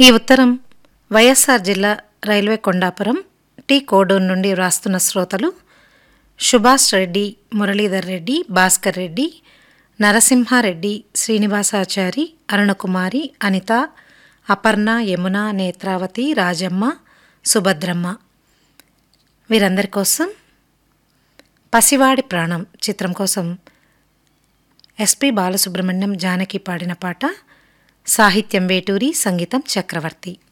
ఈ ఉత్తరం వైఎస్ఆర్ జిల్లా రైల్వే కొండాపురం టీ కోడూరు నుండి వ్రాస్తున్న శ్రోతలు సుభాష్ రెడ్డి మురళీధర్ రెడ్డి భాస్కర్ రెడ్డి నరసింహారెడ్డి శ్రీనివాసాచారి అరుణకుమారి అనిత అపర్ణ యమున నేత్రావతి రాజమ్మ సుభద్రమ్మ వీరందరి కోసం పసివాడి ప్రాణం చిత్రం కోసం ఎస్పి బాలసుబ్రహ్మణ్యం జానకి పాడిన పాట సాహిత్యం వేటూరి సంగీతం చక్రవర్తి